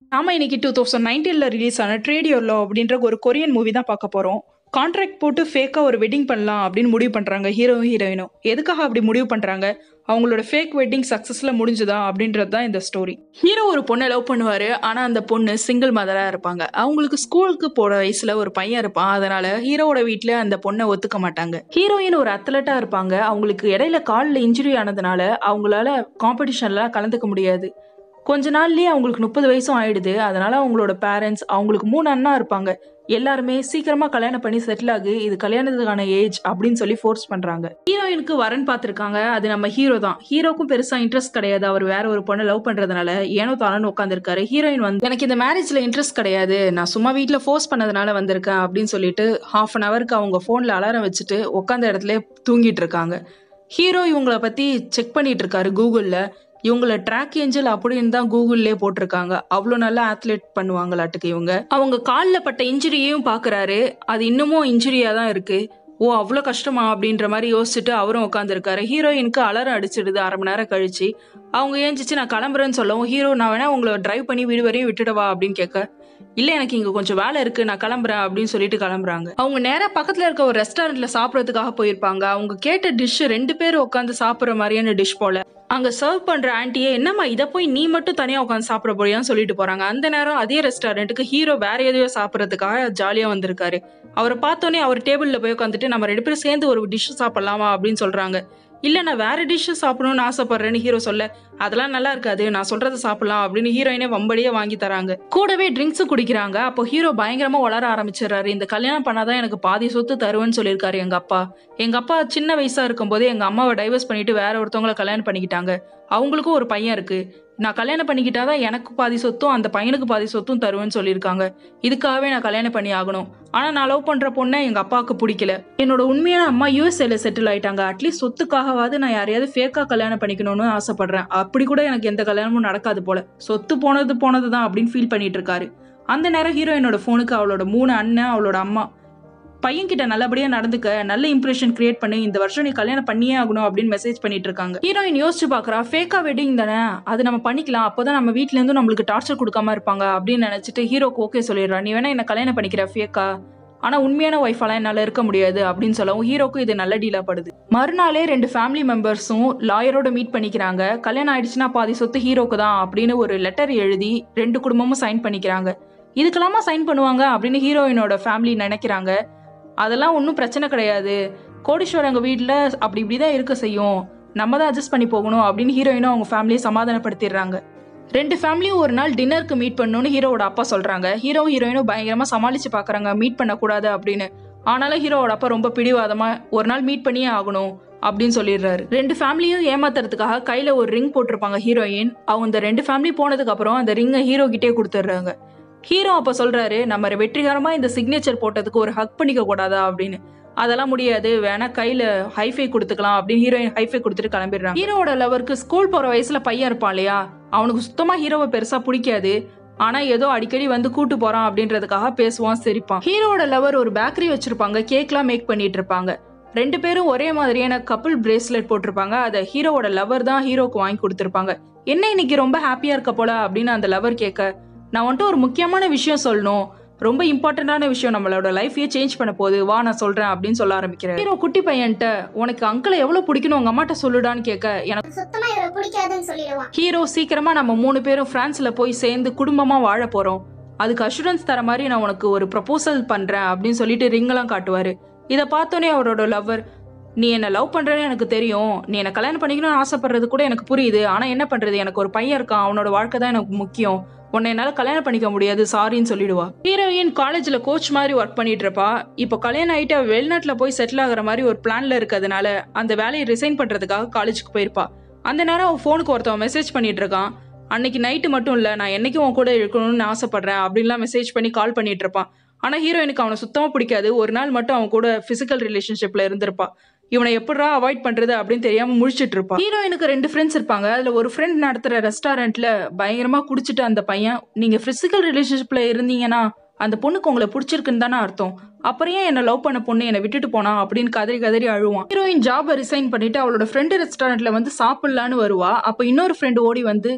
நாம இன்னைக்கு two thousand நைன்டீனில் ரிலீஸ் ஆன ட்ரேட் யோர் லவ் அப்படின்ற ஒரு கொரியன் மூவி தான் பார்க்க போகிறோம் கான்ட்ராக்ட் போட்டு ஃபேக்காக ஒரு வெட்டிங் பண்ணலாம் அப்படின்னு முடிவு பண்ணுறாங்க ஹீரோ ஹீரோயினும் எதுக்காக அப்படி முடிவு பண்ணுறாங்க அவங்களோட ஃபேக் வெட்டிங் சக்ஸஸில் முடிஞ்சுதா அப்படின்றது தான் இந்த ஸ்டோரி ஹீரோ ஒரு பொண்ணை லவ் பண்ணுவார் ஆனால் அந்த பொண்ணு சிங்கிள் மதராக இருப்பாங்க அவங்களுக்கு ஸ்கூலுக்கு போகிற வயசில் ஒரு பையன் இருப்பான் அதனால் ஹீரோவோட வீட்டில் அந்த பொண்ணை ஒத்துக்க மாட்டாங்க ஹீரோயின் ஒரு அத்லட்டாக இருப்பாங்க அவங்களுக்கு இடையில காலில் இன்ஜுரி ஆனதுனால அவங்களால காம்படிஷன்லாம் கலந்துக்க முடியாது கொஞ்ச நாள்லயே அவங்களுக்கு முப்பது வயசும் ஆயிடுது அதனால அவங்களோட பேரண்ட்ஸ் அவங்களுக்கு மூணு அண்ணா இருப்பாங்க எல்லாருமே சீக்கிரமா கல்யாணம் பண்ணி செட்டில் ஆகு இது கல்யாணத்துக்கான ஏஜ் அப்படின்னு சொல்லி ஃபோர்ஸ் பண்றாங்க ஹீரோயினுக்கு வரன் பார்த்துருக்காங்க அது நம்ம ஹீரோ தான் ஹீரோக்கும் பெருசா இன்ட்ரெஸ்ட் கிடையாது அவர் வேற ஒரு பொண்ணை லவ் பண்றதுனால ஏனோ தானு உட்காந்துருக்காரு ஹீரோயின் வந்து எனக்கு இந்த மேரேஜ்ல இன்ட்ரெஸ்ட் கிடையாது நான் சும்மா வீட்டில் ஃபோர்ஸ் பண்ணதுனால வந்திருக்கேன் அப்படின்னு சொல்லிட்டு ஹாஃப் அன் ஹவருக்கு அவங்க ஃபோனில் அலாரம் வச்சுட்டு உட்காந்த இடத்துல தூங்கிட்டு இருக்காங்க ஹீரோ இவங்கள பத்தி செக் பண்ணிட்டு இருக்காரு கூகுளில் இவங்கள ட்ராக் ஏஞ்சல் அப்படின்னு தான் கூகுள்லே போட்டிருக்காங்க அவ்வளோ நல்லா ஆத்லெட் பண்ணுவாங்களாட்டுக்கு இவங்க அவங்க காலில் பட்ட இன்ஜுரியையும் பார்க்குறாரு அது இன்னமும் இன்ஜுரியாக தான் இருக்கு ஓ அவ்வளோ கஷ்டமா அப்படின்ற மாதிரி யோசிச்சுட்டு அவரும் உட்காந்துருக்காரு ஹீரோயினுக்கு அலாரம் அடிச்சிடுது அரை மணி நேரம் கழிச்சு அவங்க ஏஞ்சிச்சு நான் கிளம்புறேன்னு சொல்லவும் ஹீரோ நான் வேணா உங்களை டிரைவ் பண்ணி வீடு வரையும் விட்டுடவா அப்படின்னு கேட்க இல்லை எனக்கு இங்கே கொஞ்சம் வேலை இருக்கு நான் கிளம்புறேன் அப்படின்னு சொல்லிட்டு கிளம்புறாங்க அவங்க நேராக பக்கத்தில் இருக்க ஒரு ரெஸ்டாரண்ட்ல சாப்பிட்றதுக்காக போயிருப்பாங்க அவங்க கேட்ட டிஷ் ரெண்டு பேர் உட்காந்து சாப்பிட்ற மாதிரியான டிஷ் போல அங்க சர்வ் பண்ற ஆன்ட்டியே என்னம்மா இதை போய் நீ மட்டும் தனியா உட்காந்து சாப்பிட போறியான்னு சொல்லிட்டு போறாங்க அந்த நேரம் அதே ரெஸ்டாரண்ட்டுக்கு ஹீரோ வேற எதையோ சாப்பிட்றதுக்காக ஜாலியா வந்திருக்காரு அவரை பார்த்தோன்னே அவர் டேபிள்ல போய் உட்காந்துட்டு நம்ம ரெண்டு பேரும் சேர்ந்து ஒரு டிஷ் சாப்பிடலாமா அப்படின்னு சொல்றாங்க இல்ல நான் வேற டிஷ் சாப்பிடணும்னு ஆசைப்படுறேன்னு ஹீரோ சொல்ல அதெல்லாம் நல்லா இருக்காது நான் சொல்றதை சாப்பிடலாம் அப்படின்னு ஹீரோயினே வம்படியே வாங்கி தராங்க கூடவே ட்ரிங்க்ஸும் குடிக்கிறாங்க அப்போ ஹீரோ பயங்கரமா வளர ஆரம்பிச்சிடுறாரு இந்த கல்யாணம் பண்ணாதான் எனக்கு பாதி சொத்து தருவேன்னு சொல்லியிருக்காரு எங்க அப்பா எங்க அப்பா சின்ன வயசா இருக்கும்போது எங்க அம்மாவை டைவர்ஸ் பண்ணிட்டு வேற ஒருத்தவங்கள கல்யாணம் பண்ணிக்கிட்டாங்க அவங்களுக்கும் ஒரு பையன் இருக்கு நான் கல்யாணம் பண்ணிக்கிட்டாதான் எனக்கு பாதி சொத்தும் அந்த பையனுக்கு பாதி சொத்தும் தருவேன்னு சொல்லியிருக்காங்க இதுக்காகவே நான் கல்யாணம் பண்ணி ஆகணும் ஆனா நான் லவ் பண்ற பொண்ணை எங்க அப்பாவுக்கு பிடிக்கல என்னோட உண்மையான அம்மா யூஎஸ்ஏல செட்டில் ஆயிட்டாங்க அட்லீஸ்ட் சொத்துக்காகவாவது நான் யாரையாவது ஃபேக்கா கல்யாணம் பண்ணிக்கணும்னு ஆசைப்படுறேன் அப்படி கூட எனக்கு எந்த கல்யாணமும் நடக்காது போல சொத்து போனது போனது தான் அப்படின்னு ஃபீல் பண்ணிட்டு இருக்காரு அந்த நேரம் ஹீரோயினோட ஃபோனுக்கு அவளோட மூணு அண்ணன் அவளோட அம்மா பையன்கிட்ட நல்லபடியா நடந்துக்க நல்ல இம்ப்ரெஷன் கிரியேட் பண்ணி இந்த வருஷம் நீ கல்யாணம் பண்ணியே ஆகணும் அப்படின்னு மெசேஜ் பண்ணிட்டு இருக்காங்க ஹீரோயின் யோசிச்சு பாக்குறா ஃபேக்கா வெட்டிங் தானே அது நம்ம பண்ணிக்கலாம் அப்போதான் நம்ம வீட்ல இருந்து நம்மளுக்கு டார்ச்சர் கொடுக்காம இருப்பாங்க அப்படின்னு நினைச்சிட்டு ஹீரோக்கு ஓகே சொல்லிடுறா நீ வேணா என்ன கல்யாணம் பண்ணிக்கிற ஃபேக்கா ஆனா உண்மையான ஒய்ஃபாலாம் என்னால இருக்க முடியாது அப்படின்னு சொல்லவும் ஹீரோக்கும் இது நல்ல டீலா படுது மறுநாளே ரெண்டு ஃபேமிலி மெம்பர்ஸும் லாயரோட மீட் பண்ணிக்கிறாங்க கல்யாணம் ஆயிடுச்சுன்னா பாதி சொத்து ஹீரோக்கு தான் அப்படின்னு ஒரு லெட்டர் எழுதி ரெண்டு குடும்பமும் சைன் பண்ணிக்கிறாங்க இதுக்கெல்லாமா சைன் பண்ணுவாங்க அப்படின்னு ஹீரோயினோட ஃபேமிலி நினைக்கிறாங்க அதெல்லாம் ஒன்றும் பிரச்சனை கிடையாது கோடீஸ்வரங்க வீட்டில் அப்படி இப்படி தான் இருக்க செய்யும் நம்ம தான் அட்ஜஸ்ட் பண்ணி போகணும் அப்படின்னு ஹீரோயினும் அவங்க ஃபேமிலியை சமாதானப்படுத்திடுறாங்க ரெண்டு ஃபேமிலியும் ஒரு நாள் டின்னருக்கு மீட் பண்ணணும்னு ஹீரோவோட அப்பா சொல்கிறாங்க ஹீரோ ஹீரோயினும் பயங்கரமாக சமாளித்து பார்க்குறாங்க மீட் பண்ணக்கூடாது அப்படின்னு ஆனாலும் ஹீரோவோட அப்பா ரொம்ப பிடிவாதமாக ஒரு நாள் மீட் பண்ணியே ஆகணும் அப்படின்னு சொல்லிடுறாரு ரெண்டு ஃபேமிலியும் ஏமாத்துறதுக்காக கையில் ஒரு ரிங் போட்டிருப்பாங்க ஹீரோயின் அவங்க இந்த ரெண்டு ஃபேமிலி போனதுக்கு அப்புறம் அந்த ரிங்கை ஹீரோ கிட்டே கொடுத்துட்றாங்க ஹீரோ அப்போ சொல்றாரு நம்ம வெற்றிகரமா இந்த சிக்னேச்சர் போட்டதுக்கு ஒரு ஹக் பண்ணிக்க கூடாதா அப்படின்னு அதெல்லாம் முடியாது வேணா கையில ஹைஃபை கொடுத்துக்கலாம் அப்படின்னு ஹீரோயின் ஹைஃபை கொடுத்துட்டு கிளம்பிடுறாங்க ஹீரோவோட லவருக்கு ஸ்கூல் போற வயசுல பையன் இருப்பான் இல்லையா அவனுக்கு சுத்தமா ஹீரோவை பெருசா பிடிக்காது ஆனா ஏதோ அடிக்கடி வந்து கூட்டு போறான் அப்படின்றதுக்காக பேசுவான் சிரிப்பான் ஹீரோவோட லவர் ஒரு பேக்கரி வச்சிருப்பாங்க கேக்லாம் மேக் பண்ணிட்டு இருப்பாங்க ரெண்டு பேரும் ஒரே மாதிரியான கப்பிள் பிரேஸ்லெட் போட்டிருப்பாங்க அதை ஹீரோவோட லவர் தான் ஹீரோக்கு வாங்கி கொடுத்துருப்பாங்க என்ன இன்னைக்கு ரொம்ப ஹாப்பியா இருக்க போல அப்படின்னு அந்த லவர் கேட்க நான் வந்துட்டு ஒரு முக்கியமான விஷயம் சொல்லணும் ரொம்ப இம்பார்ட்டண்டான விஷயம் நம்மளோட லைஃபையே சேஞ்ச் பண்ண போகுது வா நான் சொல்றேன் அப்படின்னு சொல்ல ஆரம்பிக்கிறேன் ஹீரோ குட்டி பையன்ட்ட உனக்கு அங்கிளை எவ்வளவு பிடிக்கணும் உங்க அம்மாட்ட சொல்லுடான்னு கேட்க எனக்கு சுத்தமா இவரை பிடிக்காதுன்னு சொல்லிடுவான் ஹீரோ சீக்கிரமா நம்ம மூணு பேரும் பிரான்ஸ்ல போய் சேர்ந்து குடும்பமா வாழ போறோம் அதுக்கு அஷூரன்ஸ் தர மாதிரி நான் உனக்கு ஒரு ப்ரப்போசல் பண்றேன் அப்படின்னு சொல்லிட்டு ரிங்கெல்லாம் காட்டுவாரு இதை பார்த்தோன்னே அவரோட லவ்வர் நீ என்ன லவ் பண்றேன்னு எனக்கு தெரியும் நீ என்ன கல்யாணம் பண்ணிக்கணும்னு ஆசைப்படுறது கூட எனக்கு புரியுது ஆனா என்ன பண்றது எனக்கு ஒரு பையன் இருக்கான் அவனோட வாழ்க்கை தான் எனக்கு முக்கியம் உன்னை என்னால் கல்யாணம் பண்ணிக்க முடியாது சாரின்னு சொல்லிடுவா ஹீரோயின் காலேஜில் கோச் மாதிரி ஒர்க் பண்ணிட்டு இருப்பா இப்போ கல்யாணம் ஆகிட்டு அவ வெளிநாட்டில் போய் செட்டில் ஆகுற மாதிரி ஒரு பிளான்ல இருக்கிறதுனால அந்த வேலையை ரிசைன் பண்ணுறதுக்காக காலேஜுக்கு போயிருப்பா அந்த நேரம் அவன் ஃபோனுக்கு ஒருத்தவன் மெசேஜ் பண்ணிட்டு இருக்கான் அன்னைக்கு நைட்டு மட்டும் இல்லை நான் என்னைக்கும் உன் கூட இருக்கணும்னு ஆசைப்படுறேன் அப்படின்லாம் மெசேஜ் பண்ணி கால் பண்ணிட்டு இருப்பான் ஆனால் ஹீரோயினுக்கு அவனை சுத்தமாக பிடிக்காது ஒரு நாள் மட்டும் அவன் கூட ஃபிசிக்கல் ரிலேஷன்ஷிப்பில் இருந்திருப்பா இவனை எப்படா அவாய்ட் பண்றது அப்படின்னு தெரியாம முழிச்சிட்டு இருப்பான் ஹீரோயினுக்கு ரெண்டு ஃப்ரெண்ட்ஸ் இருப்பாங்க அதுல ஒரு ஃப்ரெண்ட் நடத்துற ரெஸ்டாரண்ட்ல பயங்கரமா குடிச்சிட்டு அந்த பையன் நீங்க பிசிக்கல் ரிலேஷன்ஷிப்ல இருந்தீங்கன்னா அந்த பொண்ணுக்கு உங்களை பிடிச்சிருக்குன்னு தானே அர்த்தம் அப்புறம் ஏன் என்ன லவ் பண்ண பொண்ணு என்னை விட்டுட்டு போனா அப்படின்னு கதறி கதறி அழுவான் ஹீரோயின் ஜாபை ரிசைன் பண்ணிட்டு அவளோட ஃப்ரெண்டு ரெஸ்டாரண்ட்ல வந்து சாப்பிடலான்னு வருவா அப்போ இன்னொரு ஃப்ரெண்டு ஓடி வந்து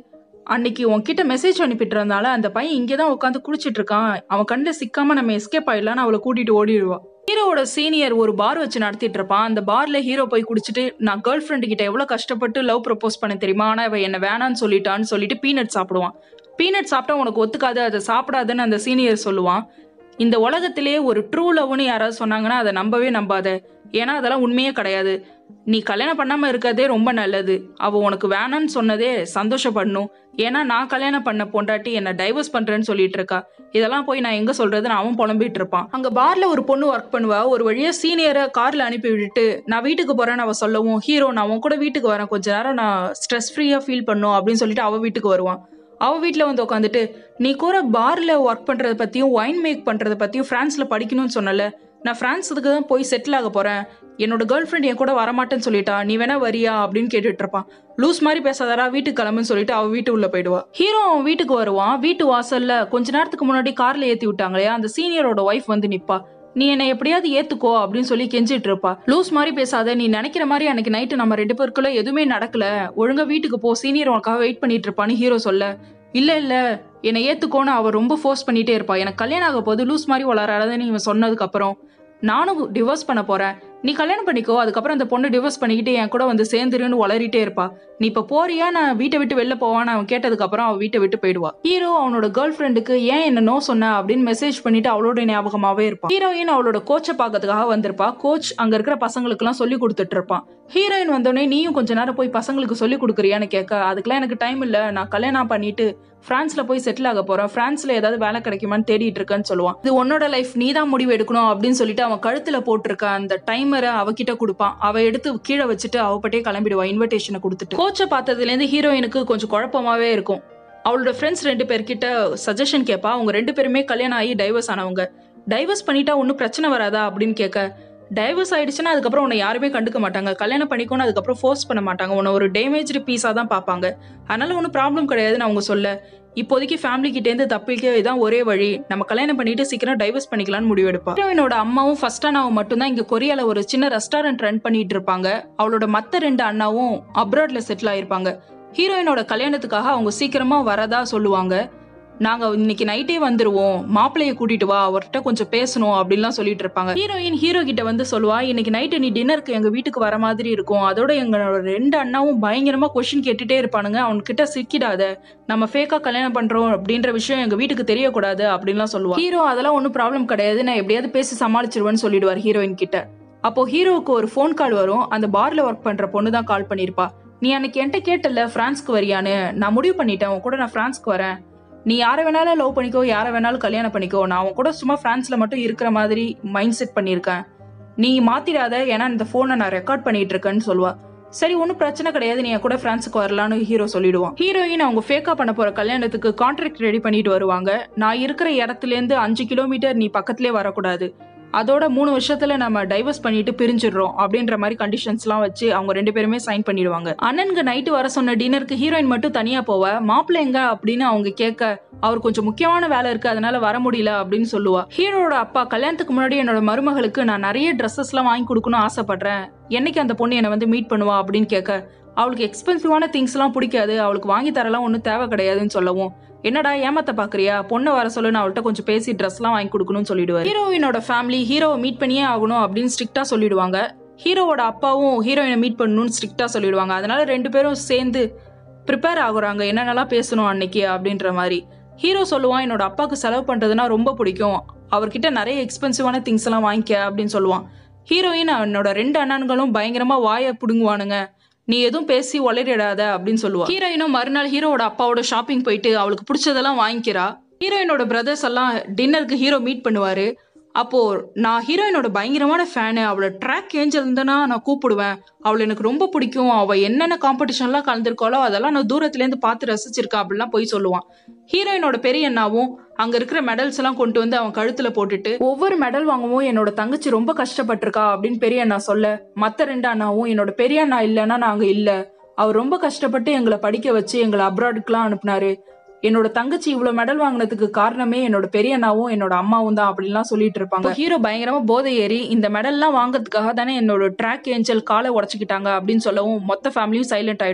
அன்னைக்கு உன்கிட்ட மெசேஜ் அனுப்பிட்டு இருந்தால அந்த பையன் இங்கே தான் உட்காந்து குடிச்சிட்டு இருக்கான் அவன் கண்ணில் சிக்காம நம்ம எஸ்கேப் ஆயிடலான்னு அவளை கூட்டிட்டு ஓடிடுவா ஹீரோவோட சீனியர் ஒரு பார் வச்சு நடத்திட்டு இருப்பான் அந்த பார்ல ஹீரோ போய் குடிச்சிட்டு நான் கேர்ள் ஃப்ரெண்டு கிட்ட எவ்வளவு கஷ்டப்பட்டு லவ் ப்ரப்போஸ் பண்ண தெரியுமா ஆனா இவ என்ன வேணான்னு சொல்லிட்டான்னு சொல்லிட்டு பீனட் சாப்பிடுவான் பீனட் சாப்பிட்டா உனக்கு ஒத்துக்காது அதை சாப்பிடாதுன்னு அந்த சீனியர் சொல்லுவான் இந்த உலகத்திலே ஒரு ட்ரூ லவ்னு யாராவது சொன்னாங்கன்னா அதை நம்பவே நம்பாத ஏன்னா அதெல்லாம் உண்மையே கிடையாது நீ கல்யாணம் பண்ணாம இருக்கதே ரொம்ப நல்லது அவ உனக்கு வேணான்னு சொன்னதே சந்தோஷப்படணும் ஏன்னா நான் கல்யாணம் பண்ண பொண்டாட்டி என்ன டைவர்ஸ் பண்றேன்னு சொல்லிட்டு இருக்கா இதெல்லாம் போய் நான் எங்க சொல்றதுன்னு அவன் புலம்பிட்டு இருப்பான் அங்க பார்ல ஒரு பொண்ணு ஒர்க் பண்ணுவா ஒரு வழியா சீனியரை கார்ல அனுப்பி விட்டுட்டு நான் வீட்டுக்கு போறேன்னு அவ சொல்லவும் ஹீரோ நான் உன் கூட வீட்டுக்கு வரேன் கொஞ்ச நேரம் நான் ஸ்ட்ரெஸ் ஃப்ரீயா ஃபீல் பண்ணும் அப்படின்னு சொல்லிட்டு அவ வீட்டுக்கு வருவான் அவ வீட்டில் வந்து உட்காந்துட்டு நீ கூட பார்ல ஒர்க் பண்றத பத்தியும் ஒயின் மேக் பண்றத பத்தியும் பிரான்ஸ்ல படிக்கணும்னு சொன்னல நான் பிரான்ஸுக்கு தான் போய் செட்டில் ஆக போறேன் என்னோட கேர்ள் ஃப்ரெண்ட் என் கூட வரமாட்டேன்னு சொல்லிட்டா நீ வேணா வரியா அப்படின்னு கேட்டுட்டு இருப்பான் லூஸ் மாதிரி பேசாதடா வீட்டுக்கு கிளம்புன்னு சொல்லிட்டு அவ வீட்டு உள்ள போயிடுவா ஹீரோ அவன் வீட்டுக்கு வருவான் வீட்டு வாசல்ல கொஞ்ச நேரத்துக்கு முன்னாடி கார்ல ஏத்தி விட்டாங்களே அந்த சீனியரோட ஒய்ஃப் வந்து நிப்பா நீ என்னை எப்படியாவது ஏத்துக்கோ அப்படின்னு சொல்லி கெஞ்சிட்டு இருப்பா லூஸ் மாதிரி பேசாத நீ நினைக்கிற மாதிரி அன்னைக்கு நைட்டு நம்ம ரெண்டு பேருக்குள்ள எதுவுமே நடக்கல ஒழுங்கா வீட்டுக்கு போ சீனியர் உனக்காக வெயிட் பண்ணிட்டு இருப்பான்னு ஹீரோ சொல்ல இல்ல இல்ல என்னை ஏத்துக்கோன்னு அவ ரொம்ப ஃபோர்ஸ் பண்ணிட்டே இருப்பா எனக்கு கல்யாணம் ஆக போது லூஸ் மாதிரி வளராதுன்னு இவன் சொன்னதுக்கு அப்புறம் நானும் டிவோர்ஸ் பண்ண போறேன் நீ கல்யாணம் பண்ணிக்கோ அதுக்கப்புறம் அந்த பொண்ணு டிவோர்ஸ் பண்ணிக்கிட்டு என் கூட வந்து சேர்ந்துருன்னு வளரிட்டே இருப்பா நீ இப்ப போறியா நான் வீட்டை விட்டு வெளில போவான்னு அவன் கேட்டதுக்கு அப்புறம் அவன் வீட்டை விட்டு போயிடுவா ஹீரோ அவனோட கேர்ள் ஃப்ரெண்டுக்கு ஏன் என்ன நோ சொன்ன அப்படின்னு மெசேஜ் பண்ணிட்டு அவளோட ஞாபகமாவே இருப்பான் ஹீரோயின் அவளோட கோச்சை பார்க்கறதுக்காக வந்திருப்பா கோச் அங்க இருக்கிற பசங்களுக்கு எல்லாம் சொல்லி கொடுத்துட்டு இருப்பான் ஹீரோயின் வந்தோடனே நீயும் கொஞ்ச நேரம் போய் பசங்களுக்கு சொல்லி கொடுக்குறியான்னு கேட்க அதுக்கெல்லாம் எனக்கு டைம் இல்ல நான் கல்யாணம் பண்ணிட்டு பிரான்ஸ்ல போய் செட்டில் ஆக போறேன் பிரான்ஸ்ல ஏதாவது வேலை கிடைக்குமான்னு தேடிட்டு இருக்கேன்னு சொல்லுவான் இது உன்னோட லைஃப் நீ தான் முடிவு எடுக்கணும் அப்படின்னு சொல்லிட்டு அவன் கழுத்துல போட்டிருக்க அந்த டைமரை அவகிட்ட கொடுப்பான் அவ எடுத்து கீழே வச்சுட்டு அவப்பட்டே கிளம்பிடுவா இன்விடேஷனை கொடுத்துட்டு கோச்சை பார்த்ததுல இருந்து ஹீரோயினுக்கு கொஞ்சம் குழப்பமாவே இருக்கும் அவளோட ஃப்ரெண்ட்ஸ் ரெண்டு பேர்கிட்ட சஜஷன் கேட்பா அவங்க ரெண்டு பேருமே கல்யாணம் ஆகி டைவர்ஸ் ஆனவங்க டைவர்ஸ் பண்ணிட்டா ஒன்றும் பிரச்சனை வராதா அப்படின்னு கேட்க டைவர்ஸ் ஆயிடுச்சுன்னா அதுக்கப்புறம் உன்னை யாருமே கண்டுக்க மாட்டாங்க கல்யாணம் பண்ணிக்கோன்னு அதுக்கப்புறம் ஃபோர்ஸ் பண்ண மாட்டாங்க உன்னை ஒரு டேமேஜ்டு பீஸாக தான் பார்ப்பாங்க அதனால ஒன்றும் ப்ராப்ளம் கிடையாதுன்னு அவங்க சொல்ல இப்போதைக்கு ஃபேமிலி கிட்டேருந்து தப்பிக்க இதான் ஒரே வழி நம்ம கல்யாணம் பண்ணிட்டு சீக்கிரம் டைவர்ஸ் பண்ணிக்கலாம்னு முடிவெடுப்பா ஹீரோயினோட அம்மாவும் ஃபர்ஸ்ட் அண்ணாவும் மட்டும்தான் இங்க கொரியால ஒரு சின்ன ரெஸ்டாரண்ட் ரன் பண்ணிட்டு இருப்பாங்க அவளோட மத்த ரெண்டு அண்ணாவும் அப்ராட்ல செட்டில் ஆயிருப்பாங்க ஹீரோயினோட கல்யாணத்துக்காக அவங்க சீக்கிரமா வரதா சொல்லுவாங்க நாங்க இன்னைக்கு நைட்டே வந்துருவோம் மாப்பிள்ளைய கூட்டிட்டு வா அவர்கிட்ட கொஞ்சம் பேசணும் அப்படின்லாம் சொல்லிட்டு இருப்பாங்க ஹீரோயின் ஹீரோ கிட்ட வந்து சொல்லுவா இன்னைக்கு நைட்டு நீ டின்னருக்கு எங்க வீட்டுக்கு வர மாதிரி இருக்கும் அதோட எங்களோட ரெண்டு அண்ணாவும் பயங்கரமா கொஸ்டின் கேட்டுட்டே இருப்பானுங்க அவன்கிட்ட சிக்கிடாத நம்ம ஃபேக்கா கல்யாணம் பண்றோம் அப்படின்ற விஷயம் எங்க வீட்டுக்கு தெரியக்கூடாது அப்படின்லாம் சொல்லுவா ஹீரோ அதெல்லாம் ஒன்றும் ப்ராப்ளம் கிடையாது நான் எப்படியாவது பேசி சமாளிச்சிருவேன்னு சொல்லிடுவார் ஹீரோயின் கிட்ட அப்போ ஹீரோவுக்கு ஒரு ஃபோன் கால் வரும் அந்த பார்ல ஒர்க் பண்ற பொண்ணு தான் கால் பண்ணிருப்பா நீ அன்னைக்கு என்கிட்ட கேட்டல பிரான்ஸ்க்கு வரியான்னு நான் முடிவு பண்ணிட்டேன் உன் கூட நான் பிரான்ஸ்க்கு வரேன் நீ யாரை வேணாலும் லவ் பண்ணிக்கோ யாரை வேணாலும் கல்யாணம் பண்ணிக்கோ நான் அவன் கூட சும்மா பிரான்ஸ்ல மட்டும் இருக்கிற மாதிரி மைண்ட் செட் பண்ணியிருக்கேன் நீ மாத்திராத ஏன்னா இந்த ஃபோனை நான் ரெக்கார்ட் பண்ணிட்டு இருக்கேன்னு சொல்லுவா சரி ஒன்றும் பிரச்சனை கிடையாது நீ என் கூட பிரான்ஸுக்கு வரலான்னு ஹீரோ சொல்லிடுவான் ஹீரோயின் அவங்க ஃபேக்கா பண்ண போற கல்யாணத்துக்கு கான்ட்ராக்ட் ரெடி பண்ணிட்டு வருவாங்க நான் இருக்கிற இடத்துலேருந்து அஞ்சு கிலோமீட்டர் நீ பக்கத்துலேயே வரக்கூடாது அதோட மூணு வருஷத்துல நம்ம டைவர்ஸ் பண்ணிட்டு பிரிஞ்சிடுறோம் அப்படின்ற மாதிரி கண்டிஷன்ஸ்லாம் வச்சு அவங்க ரெண்டு பேருமே சைன் பண்ணிடுவாங்க அண்ணனுக்கு நைட்டு வர சொன்ன டின்னருக்கு ஹீரோயின் மட்டும் தனியா போவ மாப்பிள்ளை எங்க அப்படின்னு அவங்க கேட்க அவர் கொஞ்சம் முக்கியமான வேலை இருக்கு அதனால வர முடியல அப்படின்னு சொல்லுவா ஹீரோட அப்பா கல்யாணத்துக்கு முன்னாடி என்னோட மருமகளுக்கு நான் நிறைய ட்ரெஸ்ஸஸ்லாம் வாங்கி கொடுக்கணும்னு ஆசைப்படுறேன் என்னைக்கு அந்த பொண்ணு என்னை வந்து மீட் பண்ணுவா அப்படின்னு கேட்க அவளுக்கு எக்ஸ்பென்சிவான திங்ஸ்லாம் பிடிக்காது அவளுக்கு வாங்கி தரலாம் ஒன்றும் தேவை கிடையாதுன்னு சொல்லவும் என்னடா ஏமாத்த பாக்குறியா பொண்ணை வர சொல்லு நான் அவள்கிட்ட கொஞ்சம் பேசி ட்ரெஸ்லாம் வாங்கி கொடுக்கணும்னு சொல்லிடுவாரு ஹீரோயினோட ஃபேமிலி ஹீரோவை மீட் பண்ணியே ஆகணும் அப்படின்னு ஸ்ட்ரிக்டா சொல்லிடுவாங்க ஹீரோவோட அப்பாவும் ஹீரோயினை மீட் பண்ணணும்னு ஸ்ட்ரிக்டா சொல்லிடுவாங்க அதனால ரெண்டு பேரும் சேர்ந்து ப்ரிப்பேர் ஆகுறாங்க என்னென்னலாம் பேசணும் அன்னைக்கு அப்படின்ற மாதிரி ஹீரோ சொல்லுவான் என்னோட அப்பாவுக்கு செலவு பண்றதுன்னா ரொம்ப பிடிக்கும் அவர்கிட்ட நிறைய எக்ஸ்பென்சிவான திங்ஸ் எல்லாம் வாங்கிக்க அப்படின்னு சொல்லுவான் ஹீரோயின் என்னோட ரெண்டு அண்ணன்களும் பயங்கரமா வாயை பிடுங்குவானுங்க நீ எதுவும் பேசி உளறிடாத அப்படின்னு சொல்லுவா ஹீரோயினும் மறுநாள் ஹீரோவோட அப்பாவோட ஷாப்பிங் போயிட்டு அவளுக்கு பிடிச்சதெல்லாம் வாங்கிக்கிறா ஹீரோயினோட பிரதர்ஸ் எல்லாம் டின்னருக்கு ஹீரோ மீட் பண்ணுவாரு அப்போ நான் ஹீரோயினோட பயங்கரமான ஃபேனு அவளை ட்ராக் ஏஞ்சல் இருந்தனா நான் கூப்பிடுவேன் அவளை எனக்கு ரொம்ப பிடிக்கும் அவ என்னென்ன காம்படிஷன்லாம் கலந்துருக்காளோ அதெல்லாம் நான் தூரத்துலேருந்து பார்த்து ரசிச்சிருக்கேன் அப்படிலாம் போய் சொல்லுவான் ஹீரோயினோட பெரிய அண்ணாவும் அங்க இருக்கிற மெடல்ஸ் எல்லாம் கொண்டு வந்து அவன் கழுத்துல போட்டுட்டு ஒவ்வொரு மெடல் வாங்கவும் என்னோட தங்கச்சி ரொம்ப கஷ்டப்பட்டிருக்கா அப்படின்னு பெரிய அண்ணா சொல்ல மத்த ரெண்டு அண்ணாவும் என்னோட பெரிய அண்ணா இல்லைன்னா நாங்க இல்ல அவர் ரொம்ப கஷ்டப்பட்டு எங்களை படிக்க வச்சு எங்களை அப்ராடுக்குலாம் அனுப்புனாரு என்னோட தங்கச்சி இவ்வளவு மெடல் வாங்கினதுக்கு காரணமே என்னோட பெரிய அண்ணாவும் என்னோட அம்மாவும் தான் அப்படின்லாம் சொல்லிட்டு இருப்பாங்க ஹீரோ பயங்கரமா போதை ஏறி இந்த மெடல்லாம் வாங்குறதுக்காக தானே என்னோட ட்ராக் ஏஞ்சல் காலை உடச்சிக்கிட்டாங்க அப்படின்னு சொல்லவும் மொத்த ஃபேமிலியும் சைலண்ட் ஆயிடும்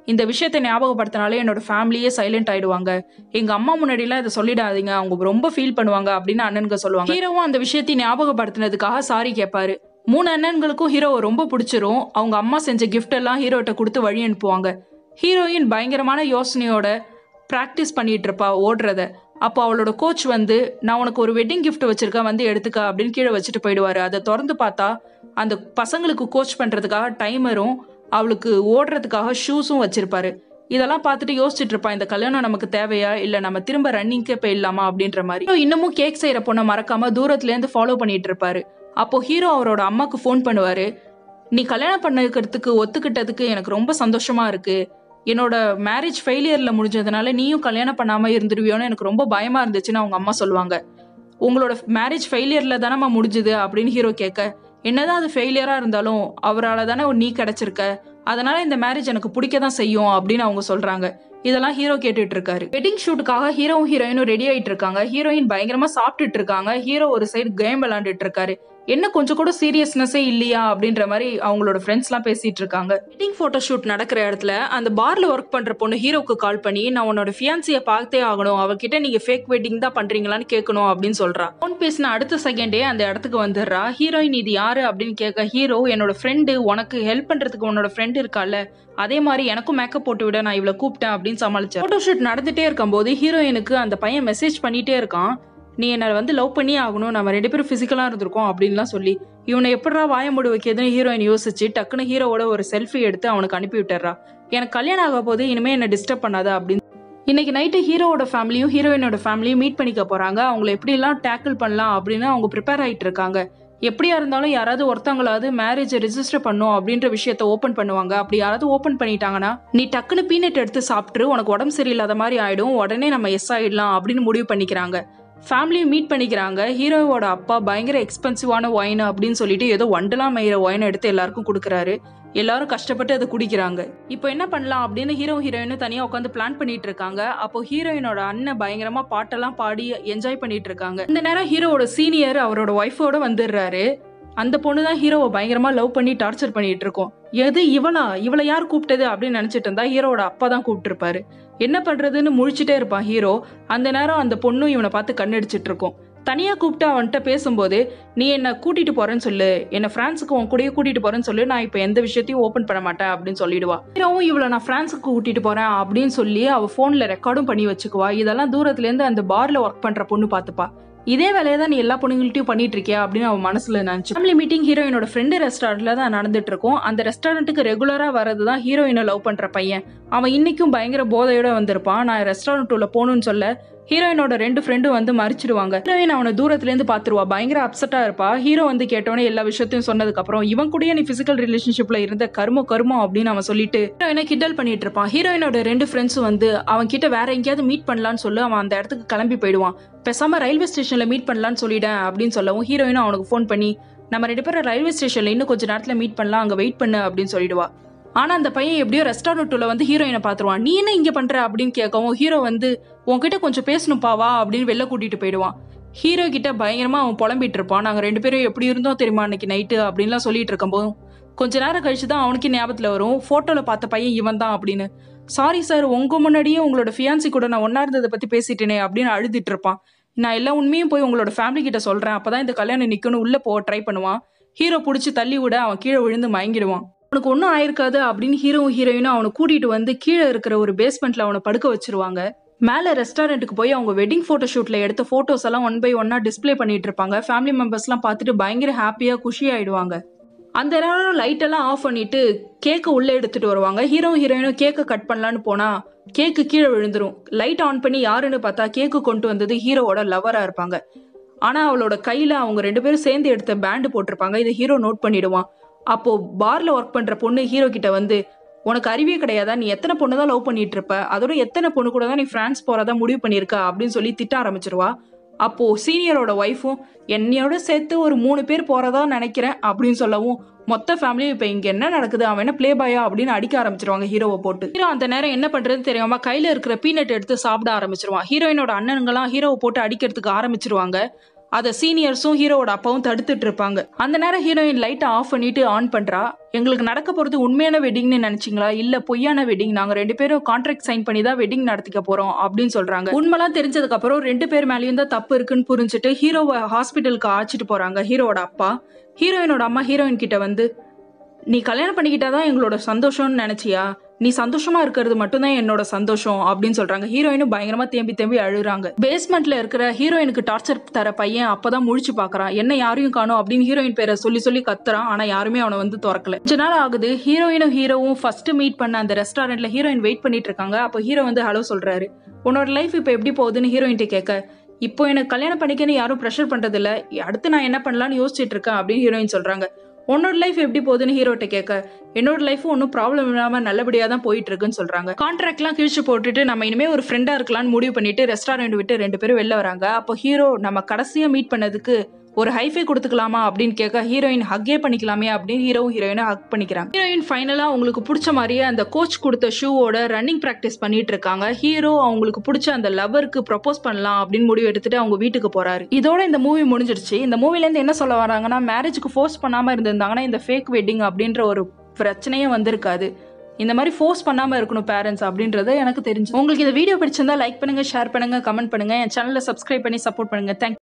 இந்த விஷயத்தை ஞாபகப்படுத்தினாலே என்னோட ஃபேமிலியே சைலண்ட் ஆயிடுவாங்க எங்க அம்மா முன்னாடிலாம் இதை சொல்லிடாதீங்க அவங்க ரொம்ப ஃபீல் பண்ணுவாங்க அப்படின்னு அண்ணனுங்க சொல்லுவாங்க ஹீரோவும் அந்த விஷயத்தை ஞாபகப்படுத்தினதுக்காக சாரி கேட்பாரு மூணு அண்ணன்களுக்கும் ஹீரோவை ரொம்ப பிடிச்சிரும் அவங்க அம்மா செஞ்ச gift எல்லாம் ஹீரோட்ட கொடுத்து வழி அனுப்புவாங்க ஹீரோயின் பயங்கரமான யோசனையோட ப்ராக்டிஸ் பண்ணிட்டு இருப்பா ஓடுறத அப்போ அவளோட கோச் வந்து நான் உனக்கு ஒரு வெட்டிங் gift வச்சிருக்கேன் வந்து எடுத்துக்க அப்படின்னு கீழே வச்சுட்டு போயிடுவாரு அதை திறந்து பார்த்தா அந்த பசங்களுக்கு கோச் பண்றதுக்காக டைமரும் அவளுக்கு ஓடுறதுக்காக ஷூஸும் வச்சிருப்பாரு இதெல்லாம் பார்த்துட்டு யோசிச்சுட்டு இருப்பா இந்த கல்யாணம் நமக்கு தேவையா இல்ல நம்ம திரும்ப ரன்னிங்க்கே போயிடலாமா அப்படின்ற மாதிரி ஹீரோ இன்னமும் கேக் செய்யற பொண்ணை மறக்காம தூரத்துல இருந்து ஃபாலோ பண்ணிட்டு இருப்பாரு அப்போ ஹீரோ அவரோட அம்மாக்கு ஃபோன் பண்ணுவாரு நீ கல்யாணம் பண்ணிக்கிறதுக்கு ஒத்துக்கிட்டதுக்கு எனக்கு ரொம்ப சந்தோஷமா இருக்கு என்னோட மேரேஜ் ஃபெயிலியர்ல முடிஞ்சதுனால நீயும் கல்யாணம் பண்ணாம இருந்துருவியோன்னு எனக்கு ரொம்ப பயமா இருந்துச்சுன்னு அவங்க அம்மா சொல்லுவாங்க உங்களோட மேரேஜ் ஃபெயிலியர்ல தானம்மா முடிஞ்சுது அப்படின்னு ஹீரோ கேட்க என்னதான் அது ஃபெயிலியரா இருந்தாலும் அவரால் தானே நீ கிடைச்சிருக்க அதனால இந்த மேரேஜ் எனக்கு பிடிக்க தான் செய்யும் அப்படின்னு அவங்க சொல்றாங்க இதெல்லாம் ஹீரோ கேட்டுட்டு இருக்காரு வெட்டிங் ஷூட்டுக்காக ஹீரோவும் ஹீரோயினும் ரெடி ஆயிட்டு இருக்காங்க ஹீரோயின் பயங்கரமா சாப்பிட்டுட்டு இருக்காங்க ஹீரோ ஒரு சைடு கேம் விளையாண்டுட்டு இருக்காரு என்ன கொஞ்சம் கூட சீரியஸ்னஸே இல்லையா அப்படின்ற மாதிரி அவங்களோட ஃப்ரெண்ட்ஸ்லாம் பேசிட்டு இருக்காங்க வெட்டிங் போட்டோ ஷூட் நடக்கிற இடத்துல அந்த பார்ல ஒர்க் பண்ற பொண்ணு ஹீரோக்கு கால் பண்ணி நான் உன்னோட ஃபியான்சியை பார்த்தே ஆகணும் அவகிட்ட நீங்க ஃபேக் வெட்டிங் தான் பண்றீங்களான்னு கேட்கணும் அப்படின்னு சொல்றா ஃபோன் பேசின அடுத்த செகண்டே அந்த இடத்துக்கு வந்துடுறா ஹீரோயின் இது யாரு அப்படின்னு கேட்க ஹீரோ என்னோட ஃப்ரெண்டு உனக்கு ஹெல்ப் பண்றதுக்கு உன்னோட ஃப்ரெண்ட் இருக்கால அதே மாதிரி எனக்கும் மேக்கப் போட்டு விட நான் இவ்வளவு கூப்பிட்டேன் அப்படின்னு சமாளிச்சேன் போட்டோ ஷூட் நடந்துட்டே இருக்கும்போது ஹீரோயினுக்கு அந்த பையன் மெசேஜ் பண்ணிட்டே இருக்கான் நீ என்னை வந்து லவ் பண்ணியே ஆகணும் நம்ம ரெண்டு பேரும் ஃபிசிக்கலாக இருந்திருக்கோம் அப்படின்லாம் சொல்லி இவனை எப்படா வாய மூடி வைக்கிறதுன்னு ஹீரோயின் யோசிச்சு டக்குன்னு ஹீரோவோட ஒரு செல்ஃபி எடுத்து அவனுக்கு அனுப்பி விட்டுறா எனக்கு கல்யாணம் ஆக போது இனிமே என்ன டிஸ்டர்ப் பண்ணாத அப்படின்னு இன்னைக்கு நைட்டு ஹீரோவோட ஃபேமிலியும் ஹீரோயினோட ஃபேமிலியும் மீட் பண்ணிக்க போறாங்க அவங்கள எப்படிலாம் டேக்கிள் பண்ணலாம் அப்படின்னு அவங்க ப்ரிப்பேர் ஆயிட்டு இருக்காங்க எப்படியா இருந்தாலும் யாராவது ஒருத்தவங்களாவது மேரேஜ் ரெஜிஸ்டர் பண்ணும் அப்படின்ற விஷயத்த ஓப்பன் பண்ணுவாங்க அப்படி யாராவது ஓப்பன் பண்ணிட்டாங்கன்னா நீ டக்குன்னு பீனட் எடுத்து சாப்பிட்டு உனக்கு உடம்பு சரியில்லாத மாதிரி ஆயிடும் உடனே நம்ம எஸ் ஆயிடலாம் அப்படின்னு முடிவு பண்ணிக்கிறாங்க ஃபேமிலியும் மீட் பண்ணிக்கிறாங்க ஹீரோவோட அப்பா பயங்கர எக்ஸ்பென்சிவான ஒயின் அப்படின்னு சொல்லிட்டு ஏதோ வண்டலாம் மயிற ஒயின் எடுத்து எல்லாருக்கும் கொடுக்குறாரு எல்லாரும் கஷ்டப்பட்டு அதை குடிக்கிறாங்க இப்போ என்ன பண்ணலாம் அப்படின்னு ஹீரோ ஹீரோயினும் தனியாக உட்காந்து பிளான் பண்ணிட்டு இருக்காங்க அப்போ ஹீரோயினோட அண்ணன் பயங்கரமா பாட்டெல்லாம் பாடி என்ஜாய் பண்ணிட்டு இருக்காங்க இந்த நேரம் ஹீரோவோட சீனியர் அவரோட ஒய்ஃபோட வந்துடுறாரு அந்த பொண்ணு தான் ஹீரோவை பயங்கரமா லவ் பண்ணி டார்ச்சர் பண்ணிட்டு இருக்கோம் எது இவளா இவளை யார் கூப்பிட்டது அப்படின்னு நினைச்சிட்டு இருந்தா ஹீரோவோட அப்பா தான் கூப்பிட்டுருப்பாரு என்ன பண்றதுன்னு முழிச்சிட்டே இருப்பான் ஹீரோ அந்த நேரம் அந்த பொண்ணும் இவனை பார்த்து கண்ணடிச்சிட்டு இருக்கும் தனியா கூப்பிட்டு அவன்கிட்ட பேசும்போது நீ என்ன கூட்டிட்டு போறேன்னு சொல்லு என்ன பிரான்ஸுக்கு உன் கூடயே கூட்டிட்டு போறேன்னு சொல்லு நான் இப்போ எந்த விஷயத்தையும் ஓப்பன் பண்ண மாட்டேன் அப்படின்னு சொல்லிடுவா ஹீரோவும் இவளை நான் பிரான்ஸுக்கு கூட்டிட்டு போறேன் அப்படின்னு சொல்லி அவ போன்ல ரெக்கார்டும் பண்ணி வச்சுக்குவா இதெல்லாம் தூரத்துல இருந்து அந்த பார்ல ஒர்க் பண்ற பொண்ணு பார்த்துப்பா இதே வேலையை தான் நீ எல்லா பொண்ணுங்கள்ட்டையும் பண்ணிட்டு இருக்கியா அப்படின்னு அவன் மனசுல நினைச்சு ஃபேமிலி மீட்டிங் ஹீரோயினோட ஃப்ரெண்டு ரெஸ்டாரண்ட்ல தான் நடந்துட்டு இருக்கும் அந்த ரெஸ்டாரண்ட்டுக்கு ரெகுலரா வரது தான் ஹீரோயினை லவ் பண்ற பையன் அவன் இன்னைக்கும் பயங்கர போதையோட வந்திருப்பான் நான் ரெஸ்டாரண்ட் உள்ள போகணும்னு சொல்ல ஹீரோயினோட ரெண்டு ஃப்ரெண்டும் வந்து மறிச்சிடுவாங்க ஹீரோயின் அவனை தூரத்துல இருந்து பாத்துருவா பயங்கர அப்செட்டா இருப்பா ஹீரோ வந்து கேட்டவனே எல்லா விஷயத்தையும் சொன்னதுக்கு அப்புறம் இவன் கூடயே நீ பிசிக்கல் ரிலேஷன்ஷிப்ல இருந்த கர்மோ கர்மம் அப்படின்னு அவன் சொல்லிட்டு ஹீரோயினை கிண்டல் பண்ணிட்டு இருப்பான் ஹீரோயினோட ரெண்டு ஃப்ரெண்ட்ஸும் வந்து அவன் கிட்ட வேற எங்கேயாவது மீட் பண்ணலான்னு சொல்லி அவன் அந்த இடத்துக்கு கிளம்பி போயிடுவான் பேசாம ரயில்வே ஸ்டேஷன்ல மீட் பண்ணலான்னு சொல்லிட்டேன் அப்படின்னு சொல்லவும் ஹீரோயினும் அவனுக்கு ஃபோன் பண்ணி நம்ம ரெண்டு பேரும் ரயில்வே ஸ்டேஷன்ல இன்னும் கொஞ்ச நேரத்துல மீட் பண்ணலாம் அங்க வெயிட் பண்ணு அப்படின்னு சொல்லிடுவா ஆனா அந்த பையன் எப்படியோ ரெஸ்டாரண்ட்ல வந்து ஹீரோயினை பாத்துருவான் நீ என்ன இங்க பண்ற அப்படின்னு கேட்கவும் ஹீரோ வந்து உன்கிட்ட கொஞ்சம் பேசணும்ப்பா வா அப்படின்னு வெளில கூட்டிட்டு போயிடுவான் ஹீரோ கிட்ட பயங்கரமா அவன் புலம்பிட்டு இருப்பான் நாங்க ரெண்டு பேரும் எப்படி இருந்தோம் தெரியுமா அன்னைக்கு நைட்டு அப்படின்லாம் சொல்லிட்டு இருக்கும்போது கொஞ்ச நேரம் கழிச்சு தான் அவனுக்கு ஞாபகத்துல வரும் போட்டோல பார்த்த பையன் இவன் தான் அப்படின்னு சாரி சார் உங்க முன்னாடியே உங்களோட ஃபியான்சி கூட நான் ஒன்னா இருந்ததை பத்தி பேசிட்டேனே அப்படின்னு அழுதுட்டு இருப்பான் நான் எல்லா உண்மையும் போய் உங்களோட ஃபேமிலி கிட்ட சொல்றேன் அப்பதான் இந்த கல்யாணம் நிக்கணும் உள்ள போக ட்ரை பண்ணுவான் ஹீரோ பிடிச்சி தள்ளி விட அவன் கீழே விழுந்து மயங்கிடுவான் அவனுக்கு ஒன்றும் ஆயிருக்காது அப்படின்னு ஹீரோவும் ஹீரோயினும் அவனை கூட்டிட்டு வந்து கீழே இருக்கிற ஒரு பேஸ்மெண்ட்ல அவனை படுக்க வச்சிருவாங்க மேலே ரெஸ்டாரண்ட்டுக்கு போய் அவங்க வெட்டிங் ஃபோட்டோ ஷூட்டில் எடுத்த ஃபோட்டோஸ் எல்லாம் ஒன் பை ஒன்னாக டிஸ்ப்ளே பண்ணிட்டு இருப்பாங்க ஃபேமிலி மெம்பர்ஸ்லாம் பார்த்துட்டு பயங்கர ஹாப்பியாக குஷி ஆயிடுவாங்க அந்த நேரம் லைட் எல்லாம் ஆஃப் பண்ணிட்டு கேக்கை உள்ளே எடுத்துட்டு வருவாங்க ஹீரோ ஹீரோயினும் கேக்கை கட் பண்ணலான்னு போனா கேக்கு கீழே விழுந்துரும் லைட் ஆன் பண்ணி யாருன்னு பார்த்தா கேக்கு கொண்டு வந்தது ஹீரோவோட லவரா இருப்பாங்க ஆனா அவளோட கையில அவங்க ரெண்டு பேரும் சேர்ந்து எடுத்த பேண்டு போட்டிருப்பாங்க இதை ஹீரோ நோட் பண்ணிடுவான் அப்போ பார்ல ஒர்க் பண்ற பொண்ணு ஹீரோ கிட்ட வந்து உனக்கு அறிவே கிடையாதா நீ எத்தனை பொண்ணு தான் லவ் பண்ணிட்டு இருப்ப அதோட எத்தனை பொண்ணு கூட தான் நீ பிரான்ஸ் போறதா முடிவு பண்ணியிருக்க அப்படின்னு சொல்லி திட்ட ஆரம்பிச்சிருவா அப்போ சீனியரோட ஒய்ஃபும் என்னையோட சேர்த்து ஒரு மூணு பேர் போறதா நினைக்கிறேன் அப்படின்னு சொல்லவும் மொத்த ஃபேமிலியும் இப்போ இங்க என்ன நடக்குது அவன் என்ன ப்ளே பாயா அப்படின்னு அடிக்க ஆரம்பிச்சிருவாங்க ஹீரோவை போட்டு ஹீரோ அந்த நேரம் என்ன பண்றதுன்னு தெரியாம கையில இருக்கிற பீனட் எடுத்து சாப்பிட ஆரம்பிச்சிருவான் ஹீரோயினோட அண்ணனுங்கெல்லாம் ஹீரோவை போட்டு அடிக்கிறதுக்கு ஆரம்பிச்சிருவாங்க அதை சீனியர்ஸும் ஹீரோவோட அப்பாவும் தடுத்துட்டு இருப்பாங்க அந்த நேரம் ஹீரோயின் லைட்டை ஆஃப் பண்ணிட்டு ஆன் பண்றா எங்களுக்கு நடக்க போறது உண்மையான வெட்டிங்னு நினைச்சீங்களா இல்ல பொய்யான வெட்டிங் நாங்க ரெண்டு பேரும் கான்ட்ராக்ட் சைன் பண்ணி தான் வெட்டிங் நடத்திக்க போறோம் அப்படின்னு சொல்றாங்க உண்மைலாம் தெரிஞ்சதுக்கு அப்புறம் ரெண்டு பேர் மேலேயும் தான் தப்பு இருக்குன்னு புரிஞ்சுட்டு ஹீரோவை ஹாஸ்பிட்டலுக்கு அழைச்சிட்டு போறாங்க ஹீரோவோட அப்பா ஹீரோயினோட அம்மா ஹீரோயின் கிட்ட வந்து நீ கல்யாணம் பண்ணிக்கிட்டாதான் எங்களோட சந்தோஷம்னு நினைச்சியா நீ சந்தோஷமா இருக்கிறது மட்டும்தான் என்னோட சந்தோஷம் அப்படின்னு சொல்றாங்க ஹீரோயினும் பயங்கரமா தேம்பி தேம்பி அழுறாங்க பேஸ்மெண்ட்ல இருக்கிற ஹீரோயினுக்கு டார்ச்சர் தர பையன் அப்பதான் முழிச்சு பாக்குறான் என்ன யாரையும் காணும் அப்படின்னு ஹீரோயின் பேரை சொல்லி சொல்லி கத்துறான் ஆனா யாருமே அவனை வந்து திறக்கல கொஞ்ச நாள் ஆகுது ஹீரோயினும் ஹீரோவும் ஃபர்ஸ்ட் மீட் பண்ண அந்த ரெஸ்டாரண்ட்ல ஹீரோயின் வெயிட் பண்ணிட்டு இருக்காங்க அப்போ ஹீரோ வந்து ஹலோ சொல்றாரு உன்னோட லைஃப் இப்போ எப்படி போகுதுன்னு ஹீரோயின்ட்ட கேட்க இப்போ எனக்கு கல்யாணம் பண்ணிக்கன்னு யாரும் ப்ரெஷர் பண்றது இல்ல அடுத்து நான் என்ன பண்ணலாம்னு யோசிச்சுட்டு இருக்கேன் அப்படின்னு ஹீரோயின் சொல்றாங்க உன்னோட லைஃப் எப்படி போகுதுன்னு ஹீரோட்ட கேட்க என்னோட லைஃப் ஒன்றும் ப்ராப்ளம் இல்லாமல் நல்லபடியாக தான் போயிட்டு இருக்குன்னு சொல்றாங்க கான்ட்ராக்ட்லாம் கிழிச்சு போட்டுட்டு நம்ம இனிமே ஒரு ஃப்ரெண்டா இருக்கலாம்னு முடிவு பண்ணிட்டு ரெஸ்டாரண்ட் விட்டு ரெண்டு பேரும் வெளில வராங்க அப்போ ஹீரோ நம்ம கடைசியா மீட் பண்ணதுக்கு ஒரு ஹைஃபை கொடுத்துக்கலாமா அப்படின்னு கேட்க ஹீரோயின் ஹக்கே பண்ணிக்கலாமே அப்படின்னு ஹீரோவும் ஹீரோயினை ஹக் பண்ணிக்கிறாங்க ஹீரோயின் ஃபைனலாக அவங்களுக்கு பிடிச்ச மாதிரியே அந்த கோச் கொடுத்த ஷூவோட ரன்னிங் ப்ராக்டிஸ் பண்ணிட்டு இருக்காங்க ஹீரோ அவங்களுக்கு பிடிச்ச அந்த லவருக்கு ப்ரப்போஸ் பண்ணலாம் அப்படின்னு முடிவு எடுத்துட்டு அவங்க வீட்டுக்கு போறாரு இதோட இந்த மூவி முடிஞ்சிருச்சு இந்த மூவிலேருந்து என்ன சொல்ல வராங்கன்னா மேரேஜுக்கு ஃபோர்ஸ் பண்ணாமல் இருந்திருந்தாங்கன்னா இந்த ஃபேக் வெட்டிங் அப்படின்ற ஒரு பிரச்சனையே வந்திருக்காது இந்த மாதிரி ஃபோர்ஸ் பண்ணாமல் இருக்கணும் பேரண்ட்ஸ் அப்படின்றது எனக்கு தெரிஞ்சு உங்களுக்கு இந்த வீடியோ பிடிச்சிருந்தா லைக் பண்ணுங்க ஷேர் பண்ணுங்க கமெண்ட் பண்ணுங்க என் சேனலை சப்ஸ்கிரைப் பண்ணி சப்போர்ட் பண்ணுங்க தேங்க்